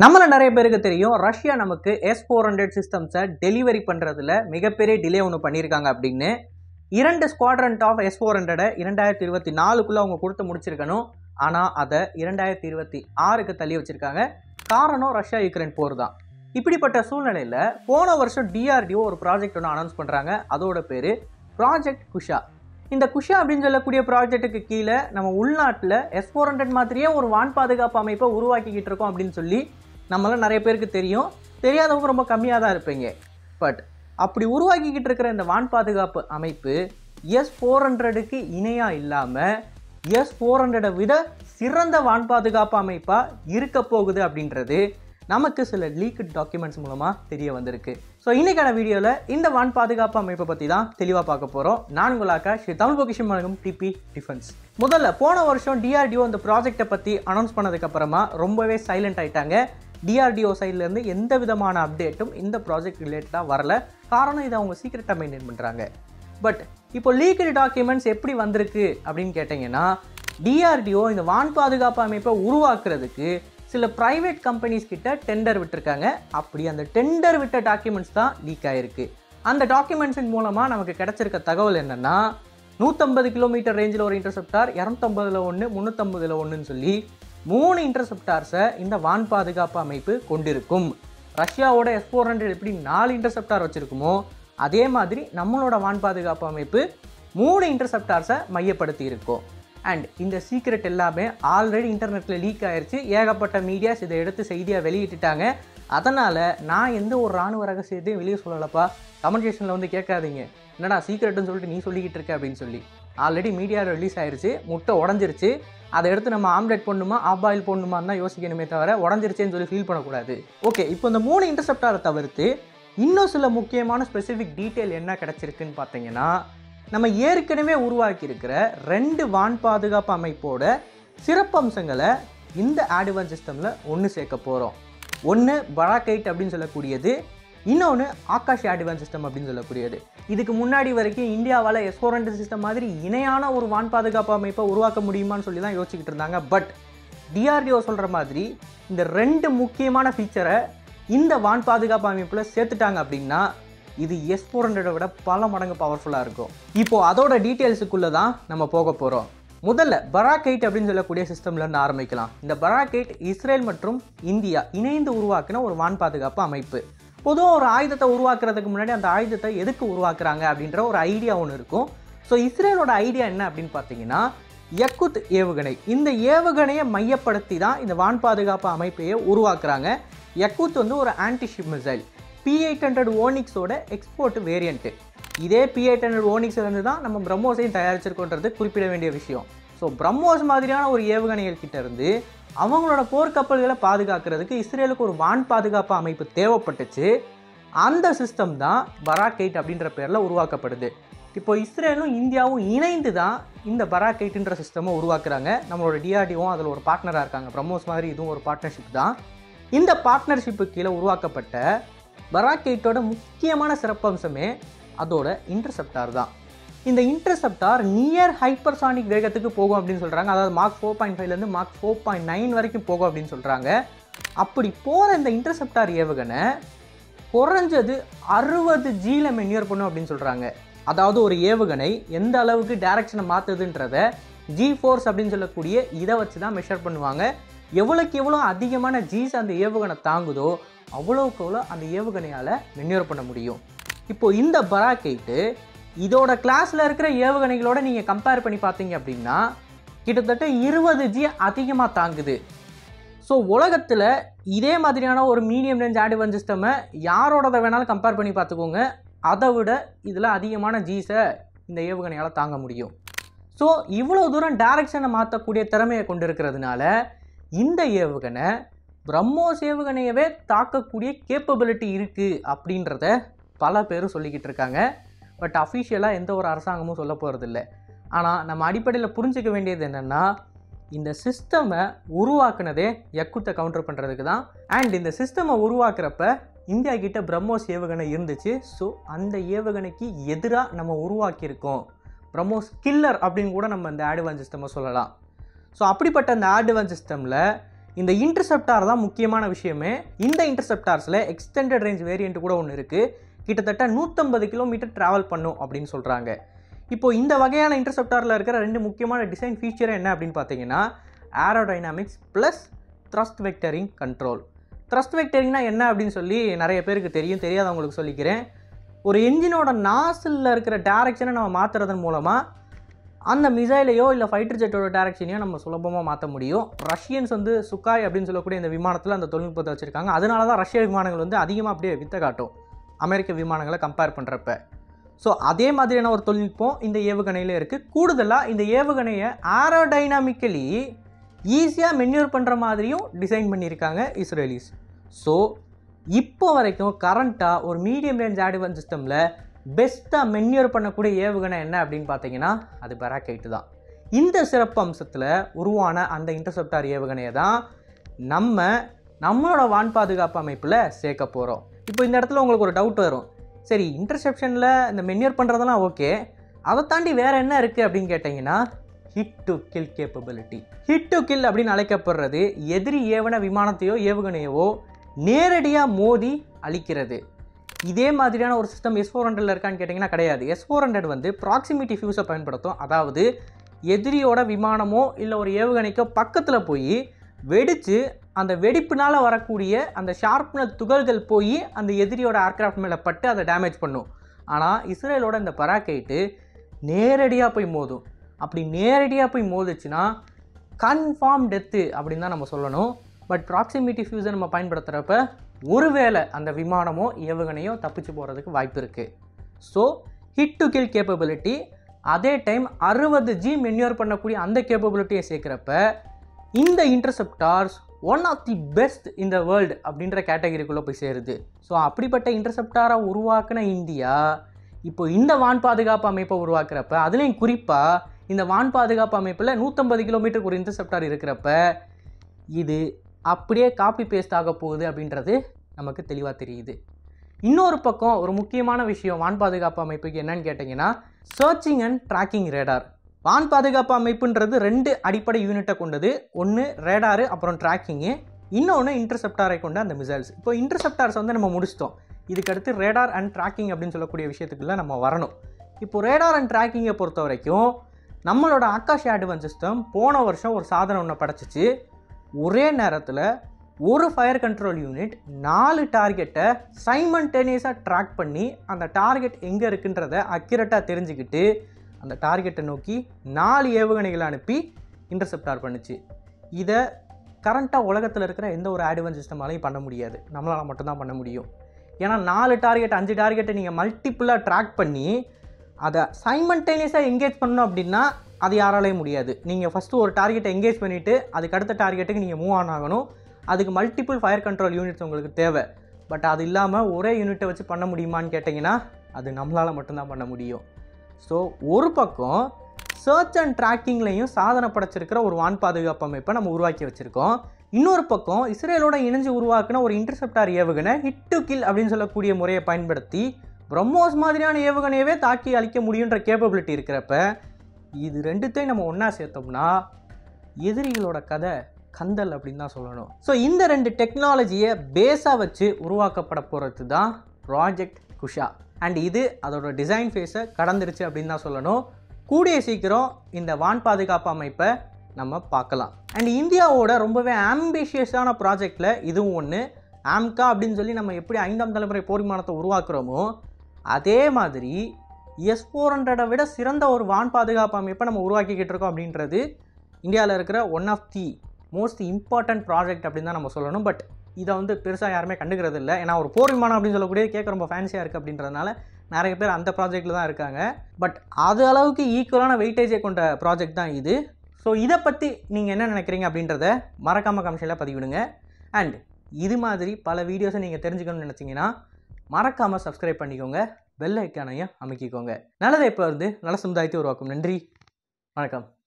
நம்மள நிறைய பேருக்கு தெரியும் ரஷ்யா நமக்கு எஸ் ஃபோர் ஹண்ட்ரட் சிஸ்டம்ஸை டெலிவரி பண்ணுறதுல மிகப்பெரிய டிலே ஒன்று பண்ணியிருக்காங்க அப்படின்னு இரண்டு ஸ்குவாட்ரண்ட் ஆஃப் எஸ் ஃபோர் ஹண்ட்ரடை இரண்டாயிரத்தி இருபத்தி நாலுக்குள்ளே அவங்க கொடுத்து முடிச்சிருக்கணும் ஆனால் அதை இரண்டாயிரத்தி இருபத்தி ஆறுக்கு தள்ளி வச்சிருக்காங்க காரணம் ரஷ்யா யுக்ரைன் போர் தான் இப்படிப்பட்ட சூழ்நிலையில் போன வருஷம் டிஆர்டிஓ ஒரு ப்ராஜெக்ட் ஒன்று அனௌன்ஸ் பண்ணுறாங்க அதோட பேர் ப்ராஜெக்ட் குஷா இந்த குஷா அப்படின்னு சொல்லக்கூடிய ப்ராஜெக்ட்டுக்கு கீழே நம்ம உள்நாட்டில் எஸ் ஃபோர் ஹண்ட்ரட் மாதிரியே ஒரு வான் பாதுகாப்பு அமைப்பை உருவாக்கிக்கிட்டு இருக்கோம் அப்படின்னு சொல்லி நம்மளாம் நிறைய பேருக்கு தெரியும் தெரியாதவங்க ரொம்ப கம்மியாக தான் இருப்பீங்க பட் அப்படி உருவாக்கிக்கிட்டு இருக்கிற இந்த வான் பாதுகாப்பு அமைப்பு எஸ் ஃபோர் ஹண்ட்ரடுக்கு இணையாக இல்லாமல் எஸ் ஃபோர் ஹண்ட்ரடை விட சிறந்த வான் பாதுகாப்பு அமைப்பாக இருக்க போகுது அப்படின்றது நமக்கு சில லீக்டு டாக்குமெண்ட்ஸ் மூலமாக தெரிய வந்திருக்கு ஸோ இன்னைக்கான வீடியோவில் இந்த வான் பாதுகாப்பு அமைப்பை பற்றி தான் தெளிவாக பார்க்க போகிறோம் நான் உங்களாக்கா ஸ்ரீ தமிழ் பொக்கிஷம் வழங்கும் டிபி டிஃபென்ஸ் முதல்ல போன வருஷம் டிஆர்டிஓ இந்த ப்ராஜெக்டை பற்றி அனௌன்ஸ் பண்ணதுக்கப்புறமா ரொம்பவே சைலண்ட் ஆயிட்டாங்க டிஆர்டிஓ சைட்லேருந்து எந்த விதமான அப்டேட்டும் இந்த ப்ராஜெக்ட் ரிலேட்டடாக வரல காரணம் இதை அவங்க சீக்கிரட்டாக மெயின்டைன் பண்ணுறாங்க பட் இப்போ லீக்கடு டாக்குமெண்ட்ஸ் எப்படி வந்திருக்கு அப்படின்னு கேட்டிங்கன்னா டிஆர்டிஓ இந்த வான் பாதுகாப்பு அமைப்பை உருவாக்குறதுக்கு சில ப்ரைவேட் கம்பெனிஸ் கிட்ட டெண்டர் விட்டுருக்காங்க அப்படி அந்த டெண்டர் விட்ட டாக்குமெண்ட்ஸ் தான் லீக் ஆயிருக்கு அந்த டாக்குமெண்ட்ஸின் மூலமாக நமக்கு கிடைச்சிருக்க தகவல் என்னென்னா நூற்றம்பது கிலோமீட்டர் ரேஞ்சில் ஒரு இன்டர்செப்டார் இரநூத்தம்பதில் ஒன்று முந்நூற்றம்பதில் ஒன்றுன்னு சொல்லி மூணு இன்டர்செப்டார்ஸை இந்த வான் பாதுகாப்பு அமைப்பு கொண்டிருக்கும் ரஷ்யாவோட எஸ் ஃபோர் ஹண்ட்ரட் எப்படி நாலு இன்டர்செப்டார் வச்சுருக்குமோ அதே மாதிரி நம்மளோட வான் பாதுகாப்பு அமைப்பு மூணு இன்டர்செப்டார்ஸை மையப்படுத்தி இருக்கும் அண்ட் இந்த சீக்ரெட் எல்லாமே ஆல்ரெடி இன்டர்நெட்டில் லீக் ஆயிருச்சு ஏகப்பட்ட மீடியாஸ் இதை எடுத்து செய்தியாக வெளியிட்டுட்டாங்க அதனால் நான் எந்த ஒரு ராணுவ ரகசியத்தையும் வெளியே சொல்லலப்பா கமெண்ட் செக்ஷனில் வந்து கேட்காதீங்க என்னடா சீக்ரெட்டுன்னு சொல்லிட்டு நீ சொல்லிக்கிட்டு இருக்க அப்படின்னு சொல்லி ஆல்ரெடி மீடியாவில் ரிலீஸ் ஆயிருச்சு முட்டை உடஞ்சிருச்சு அதை எடுத்து நம்ம ஆம்லெட் போடணுமா ஆப் ஆயில் போடணுமான்னு தான் யோசிக்கணுமே தவிர உடஞ்சிருச்சேன்னு சொல்லி ஃபீல் பண்ணக்கூடாது ஓகே இப்போ இந்த மூணு இன்டர்செப்டாரை தவிர்த்து இன்னும் சில முக்கியமான ஸ்பெசிஃபிக் டீட்டெயில் என்ன கிடச்சிருக்குன்னு பார்த்தீங்கன்னா நம்ம ஏற்கனவே உருவாக்கி இருக்கிற ரெண்டு வான் பாதுகாப்பு அமைப்போட சிறப்பம்சங்களை இந்த ஆடிவான் சிஸ்டமில் ஒன்று சேர்க்க போகிறோம் ஒன்று பராக்கைட் அப்படின்னு சொல்லக்கூடியது இன்னொன்று ஆகாஷ் ஆடிவான் சிஸ்டம் அப்படின்னு சொல்லக்கூடியது இதுக்கு முன்னாடி வரைக்கும் இந்தியாவால் எஸ் ஃபோர் ஹண்ட்ரட் சிஸ்டம் மாதிரி இணையான ஒரு வான் பாதுகாப்பு அமைப்பை உருவாக்க முடியுமான்னு சொல்லி தான் யோசிச்சுக்கிட்டு இருந்தாங்க பட் டிஆர்டிஓ சொல்கிற மாதிரி இந்த ரெண்டு முக்கியமான ஃபீச்சரை இந்த வான் பாதுகாப்பு அமைப்பில் சேர்த்துட்டாங்க அப்படின்னா இது எஸ் ஃபோர் ஹண்ட்ரடை விட பல மடங்கு பவர்ஃபுல்லாக இருக்கும் இப்போது அதோட டீட்டெயில்ஸுக்குள்ளே தான் நம்ம போக போகிறோம் முதல்ல பராக்கைட் அப்படின்னு சொல்லக்கூடிய சிஸ்டம்லேருந்து ஆரம்பிக்கலாம் இந்த பராக்கைட் இஸ்ரேல் மற்றும் இந்தியா இணைந்து உருவாக்கின ஒரு வான் பாதுகாப்பு அமைப்பு பொதுவாக ஒரு ஆயுதத்தை உருவாக்குறதுக்கு முன்னாடி அந்த ஆயுதத்தை எதுக்கு உருவாக்குறாங்க அப்படின்ற ஒரு ஐடியா ஒன்று இருக்கும் ஸோ இஸ்ரேலோட ஐடியா என்ன அப்படின்னு பார்த்தீங்கன்னா யக்குத் ஏவுகணை இந்த ஏவுகணையை மையப்படுத்தி தான் இந்த வான் பாதுகாப்பு அமைப்பையே உருவாக்குறாங்க யக்குத் வந்து ஒரு antiship missile P eight hundred ஓனிக்ஸோட எக்ஸ்போர்ட் வேரியண்ட்டு இதே பி எயிட் ஹண்ட்ரட் ஓனிக்ஸ்லேருந்து தான் நம்ம பிரம்மோஸையும் தயாரிச்சிருக்கோன்றது குறிப்பிட வேண்டிய விஷயம் ஸோ பிரம்மோஸ் மாதிரியான ஒரு ஏவுகணைகள் கிட்ட இருந்து அவங்களோட போர்க்கப்பல்களை பாதுகாக்கிறதுக்கு இஸ்ரேலுக்கு ஒரு வான் பாதுகாப்பு அமைப்பு தேவைப்பட்டுச்சு அந்த சிஸ்டம் தான் பராக்கைட் அப்படின்ற பேரில் உருவாக்கப்படுது இப்போ இஸ்ரேலும் இந்தியாவும் இணைந்து தான் இந்த பராக்கைட்டுன்ற சிஸ்டமை உருவாக்குறாங்க நம்மளோட டிஆர்டிஓவும் அதில் ஒரு பார்ட்னராக இருக்காங்க பிரம்மோஸ் மாதிரி இதுவும் ஒரு பார்ட்னர்ஷிப் தான் இந்த பார்ட்னர்ஷிப்பு கீழே உருவாக்கப்பட்ட பராக்கைட்டோட முக்கியமான சிறப்பம்சமே அதோட இன்டர்செப்டார் தான் இந்த இன்டர்செப்டார் நியர் ஹைப்பர்சானிக் வேகத்துக்கு போகும் அப்படின்னு சொல்கிறாங்க அதாவது மார்க் ஃபோர் பாயிண்ட் ஃபைவ்லேருந்து மார்க் ஃபோர் பாயிண்ட் நைன் வரைக்கும் போகும் அப்படின்னு சொல்கிறாங்க அப்படி போகிற இந்த இன்டர்செப்டார் ஏவுகணை குறைஞ்சது அறுபது ஜியில் மென்யூர் பண்ணும் அப்படின்னு சொல்கிறாங்க அதாவது ஒரு ஏவுகணை எந்த அளவுக்கு டைரக்ஷனை மாற்றுதுன்றத ஜி ஃபோர்ஸ் அப்படின்னு சொல்லக்கூடிய இதை வச்சு தான் மெஷர் பண்ணுவாங்க எவ்வளோக்கு எவ்வளோ அதிகமான ஜீஸ் அந்த ஏவுகணை தாங்குதோ அவ்வளோக்கு அவ்வளோ அந்த ஏவுகணையால் மென்யூர் பண்ண முடியும் இப்போது இந்த பராக்கைட்டு இதோட கிளாஸில் இருக்கிற ஏவுகணைகளோட நீங்கள் கம்பேர் பண்ணி பார்த்தீங்க அப்படின்னா கிட்டத்தட்ட இருபது ஜி அதிகமாக தாங்குது ஸோ உலகத்தில் இதே மாதிரியான ஒரு மீடியம் ரேஞ்ச் ஆடிவன் சிஸ்டமை யாரோடத வேணாலும் கம்பேர் பண்ணி பார்த்துக்கோங்க அதை விட இதில் அதிகமான ஜீஸை இந்த ஏவுகணையால் தாங்க முடியும் ஸோ இவ்வளோ தூரம் டைரக்ஷனை மாற்றக்கூடிய திறமையை கொண்டு இருக்கிறதுனால இந்த ஏவுகணை பிரம்மோஸ் ஏவுகணையவே தாக்கக்கூடிய கேப்பபிலிட்டி இருக்குது அப்படின்றத பல பேரும் சொல்லிக்கிட்டு இருக்காங்க பட் அஃபிஷியலாக எந்த ஒரு அரசாங்கமும் சொல்ல போகிறதில்ல ஆனால் நம்ம அடிப்படையில் புரிஞ்சிக்க வேண்டியது என்னென்னா இந்த சிஸ்டமை உருவாக்குனதே யக்குத்தை கவுண்டர் பண்ணுறதுக்கு தான் அண்ட் இந்த சிஸ்டமை உருவாக்குறப்ப இந்தியா கிட்ட பிரம்மோஸ் ஏவுகணை இருந்துச்சு ஸோ அந்த ஏவுகணைக்கு எதிராக நம்ம உருவாக்கியிருக்கோம் பிரம்மோஸ் கில்லர் அப்படின்னு கூட நம்ம இந்த ஆடிவான் சிஸ்டமை சொல்லலாம் ஸோ அப்படிப்பட்ட அந்த ஆடிவான் சிஸ்டமில் இந்த இன்டர்செப்டார் தான் முக்கியமான விஷயமே இந்த இன்டர்செப்டார்ஸில் எக்ஸ்டெண்டட் ரேஞ்ச் வேரியண்ட் கூட ஒன்று இருக்குது கிட்டத்தட்ட நூற்றம்பது கிலோமீட்டர் ட்ராவல் பண்ணும் அப்படின்னு சொல்கிறாங்க இப்போ இந்த வகையான இன்டர்செப்டாரில் இருக்கிற ரெண்டு முக்கியமான டிசைன் ஃபீச்சர் என்ன அப்படின்னு பார்த்தீங்கன்னா aerodynamics plus thrust vectoring control thrust வெக்டரிங்னா என்ன அப்படின்னு சொல்லி நிறைய பேருக்கு தெரியும் தெரியாதவங்களுக்கு சொல்லிக்கிறேன் ஒரு என்ஜினோட நாசிலில் இருக்கிற டேரெக்ஷனை நம்ம மாற்றுறதன் மூலமாக அந்த மிசைலையோ இல்லை ஃபைட்டர் ஜெட்டோட டேரக்ஷனையோ நம்ம சுலபமாக மாற்ற முடியும் ரஷ்யன்ஸ் வந்து சுக்காய் அப்படின்னு சொல்லக்கூடிய இந்த விமானத்தில் அந்த தொழில்நுட்பத்தை வச்சுருக்காங்க அதனால தான் ரஷ்ய விமானங்கள் வந்து அதிகமாக அப்படியே வித்த காட்டும் அமெரிக்க விமானங்களை கம்பேர் பண்ணுறப்ப ஸோ அதே மாதிரியான ஒரு தொழில்நுட்பம் இந்த ஏவுகணையில் இருக்குது கூடுதலாக இந்த ஏவுகணையை ஏரோடைனாமிக்கலி ஈஸியாக மென்யூர் பண்ணுற மாதிரியும் டிசைன் பண்ணியிருக்காங்க இஸ்ரேலிஸ் ஸோ இப்போ வரைக்கும் கரண்ட்டாக ஒரு மீடியம் ரேஞ்ச் ஆடிவன் சிஸ்டமில் பெஸ்ட்டாக மென்யூர் பண்ணக்கூடிய ஏவுகணை என்ன அப்படின்னு பார்த்தீங்கன்னா அது பெராக்கைட்டு தான் இந்த சிறப்பு அம்சத்தில் உருவான அந்த இன்டர்செப்டார் ஏவுகணையை தான் நம்ம நம்மளோட வான் பாதுகாப்பு அமைப்பில் சேர்க்க போகிறோம் இப்போ இந்த இடத்துல உங்களுக்கு ஒரு டவுட் வரும் சரி இன்டர்செப்ஷனில் இந்த மென்யூர் பண்ணுறதெல்லாம் ஓகே அதை தாண்டி வேறு என்ன இருக்குது அப்படின்னு கேட்டிங்கன்னா hit to kill capability hit to kill அப்படின்னு அழைக்கப்படுறது எதிரி ஏவன விமானத்தையோ ஏவுகணையவோ நேரடியாக மோதி அழிக்கிறது இதே மாதிரியான ஒரு சிஸ்டம் எஸ் ஃபோர் ஹண்ட்ரட்ல இருக்கான்னு கேட்டிங்கன்னா கிடையாது எஸ் ஃபோர் ஹண்ட்ரட் வந்து ப்ராக்சிமிட்டி ஃபியூஸை பயன்படுத்தும் அதாவது எதிரியோட விமானமோ இல்லை ஒரு ஏவுகணைக்கோ பக்கத்தில் போய் வெடித்து அந்த வெடிப்புனால் வரக்கூடிய அந்த ஷார்ப்னல் துகள்கள் போய் அந்த எதிரியோட ஏர்க்ராஃப்ட் மேலே பட்டு அதை டேமேஜ் பண்ணும் ஆனால் இஸ்ரேலோட இந்த பராக்கைட்டு நேரடியாக போய் மோதும் அப்படி நேரடியாக போய் மோதுச்சுன்னா கன்ஃபார்ம் டெத்து அப்படின்னு தான் நம்ம சொல்லணும் பட் ப்ராக்சிமிட்டி ஃபியூஸை நம்ம பயன்படுத்துகிறப்ப ஒருவேளை அந்த விமானமோ ஏவுகணையோ தப்பிச்சு போகிறதுக்கு வாய்ப்பு இருக்குது so hit to kill capability அதே டைம் அறுபது ஜி மென்யூர் பண்ணக்கூடிய அந்த கேப்பபிலிட்டியை சேர்க்குறப்ப இந்த interceptors one of the best இந்த வேர்ல்டு அப்படின்ற கேட்டகரிக்குள்ளே போய் சேருது ஸோ அப்படிப்பட்ட இன்டர்செப்டாரை உருவாக்குன இந்தியா இப்போ இந்த வான் பாதுகாப்பு அமைப்பை உருவாக்குறப்ப அதுலேயும் குறிப்பாக இந்த வான் பாதுகாப்பு அமைப்பில் நூற்றம்பது கிலோமீட்டருக்கு ஒரு இன்டர்செப்டார் இருக்கிறப்ப இது அப்படியே காப்பி பேஸ்ட் ஆக போகுது அப்படின்றது நமக்கு தெளிவாக தெரியுது இன்னொரு பக்கம் ஒரு முக்கியமான விஷயம் வான் பாதுகாப்பு அமைப்புக்கு என்னன்னு கேட்டிங்கன்னா சர்ச்சிங் அண்ட் ட்ராக்கிங் ரேடார் வான் பாதுகாப்பு அமைப்புன்றது ரெண்டு அடிப்படை யூனிட்டை கொண்டது ஒன்று ரேடாரு அப்புறம் ட்ராக்கிங்கு இன்னொன்று இன்டர்செப்டாரை கொண்ட அந்த மிசைல்ஸ் இப்போ இன்டர்செப்டார்ஸ் வந்து நம்ம முடிச்சிட்டோம் இதுக்கடுத்து ரேடார் அண்ட் ட்ராக்கிங் அப்படின்னு சொல்லக்கூடிய விஷயத்துக்குள்ள நம்ம வரணும் இப்போ ரேடார் அண்ட் ட்ராக்கிங்கை பொறுத்த வரைக்கும் நம்மளோட ஆகாஷ் ஆடுவன் சிஸ்டம் போன வருஷம் ஒரு சாதனை ஒன்று படைச்சிச்சு ஒரே நேரத்தில் ஒரு ஃபயர் கண்ட்ரோல் யூனிட் நாலு டார்கெட்டை சைமன்டேனியஸாக ட்ராக் பண்ணி அந்த டார்கெட் எங்கே இருக்குன்றத அக்யூரேட்டாக தெரிஞ்சுக்கிட்டு அந்த டார்கெட்டை நோக்கி நாலு ஏவுகணைகளை அனுப்பி இன்டர்செப்டார் பண்ணுச்சு இதை கரண்ட்டாக உலகத்தில் இருக்கிற எந்த ஒரு ஆடுவன் சிஸ்டமாலையும் பண்ண முடியாது நம்மளால் மட்டும்தான் பண்ண முடியும் ஏன்னா நாலு டார்கெட் அஞ்சு டார்கெட்டை நீங்கள் மல்டிப்புளாக ட்ராக் பண்ணி அதை சைமன்டேனியஸாக எங்கேஜ் பண்ணணும் அப்படின்னா அது யாராலையும் முடியாது நீங்கள் ஃபஸ்ட்டு ஒரு டார்கெட்டை எங்கேஜ் பண்ணிவிட்டு அதுக்கு அடுத்த டார்கெட்டுக்கு நீங்கள் மூவ் ஆன் ஆகணும் அதுக்கு மல்டிபிள் ஃபயர் கண்ட்ரோல் யூனிட்ஸ் உங்களுக்கு தேவை பட் அது இல்லாமல் ஒரே யூனிட்டை வச்சு பண்ண முடியுமான்னு கேட்டிங்கன்னா அது நம்மளால் மட்டும்தான் பண்ண முடியும் ஸோ ஒரு பக்கம் சர்ச் அண்ட் ட்ராக்கிங்லையும் சாதனை படைச்சிருக்கிற ஒரு வான் பாதுகாப்பு அமைப்பை நம்ம உருவாக்கி வச்சுருக்கோம் இன்னொரு பக்கம் இஸ்ரேலோட இணைஞ்சு உருவாக்குன ஒரு இன்டர்செப்டார் ஏவுகணை ஹிட் டு கில் அப்படின்னு சொல்லக்கூடிய முறையை பயன்படுத்தி பிரம்மோஸ் மாதிரியான ஏவுகணையவே தாக்கி அழிக்க முடியுன்ற கேப்பபிலிட்டி இருக்கிறப்ப இது ரெண்டுத்தையும் நம்ம ஒன்றா சேர்த்தோம்னா எதிரிகளோட கதை கந்தல் அப்படின்னு தான் சொல்லணும் ஸோ இந்த ரெண்டு டெக்னாலஜியை பேஸாக வச்சு உருவாக்கப்பட போகிறது தான் ப்ராஜெக்ட் குஷா அண்ட் இது அதோட டிசைன் ஃபேஸை கடந்துருச்சு அப்படின்னு தான் சொல்லணும் கூடிய சீக்கிரம் இந்த வான் பாதுகாப்பு அமைப்பை நம்ம பார்க்கலாம் அண்ட் இந்தியாவோட ரொம்பவே ஆம்பிஷியஸான ப்ராஜெக்டில் இதுவும் ஒன்று ஆம்கா அப்படின்னு சொல்லி நம்ம எப்படி ஐந்தாம் தலைமுறை போர் விமானத்தை உருவாக்குறோமோ அதே மாதிரி எஸ் ஃபோர் ஹண்ட்ரடை விட சிறந்த ஒரு வான் பாதுகாப்பு அமைப்பை நம்ம உருவாக்கிக்கிட்டு இருக்கோம் அப்படின்றது இந்தியாவில் இருக்கிற one of the most important project அப்படின்னு தான் நம்ம சொல்லணும் பட் இதை வந்து பெருசாக யாருமே கண்டுக்கிறது இல்லை ஏன்னா ஒரு போர் விமானம் அப்படின்னு சொல்லக்கூடிய கேட்க ரொம்ப ஃபேன்சியாக இருக்குது அப்படின்றதுனால நிறைய பேர் அந்த ப்ராஜெக்டில் தான் இருக்காங்க பட் அது அளவுக்கு ஈக்குவலான வெயிட்டேஜை கொண்ட ப்ராஜெக்ட் தான் இது ஸோ இதை பற்றி நீங்கள் என்ன நினைக்கிறீங்க அப்படின்றத மறக்காமல் கமிஷனில் பதிவிடுங்க அண்ட் இது மாதிரி பல வீடியோஸை நீங்கள் தெரிஞ்சுக்கணும்னு நினச்சிங்கன்னா மறக்காமல் சப்ஸ்கிரைப் பண்ணிக்கோங்க பெல் ஐக்கானையும் அமைக்கிக்கோங்க நல்லதை இப்போ வந்து நல்ல சமுதாயத்தை உருவாக்கும் நன்றி வணக்கம்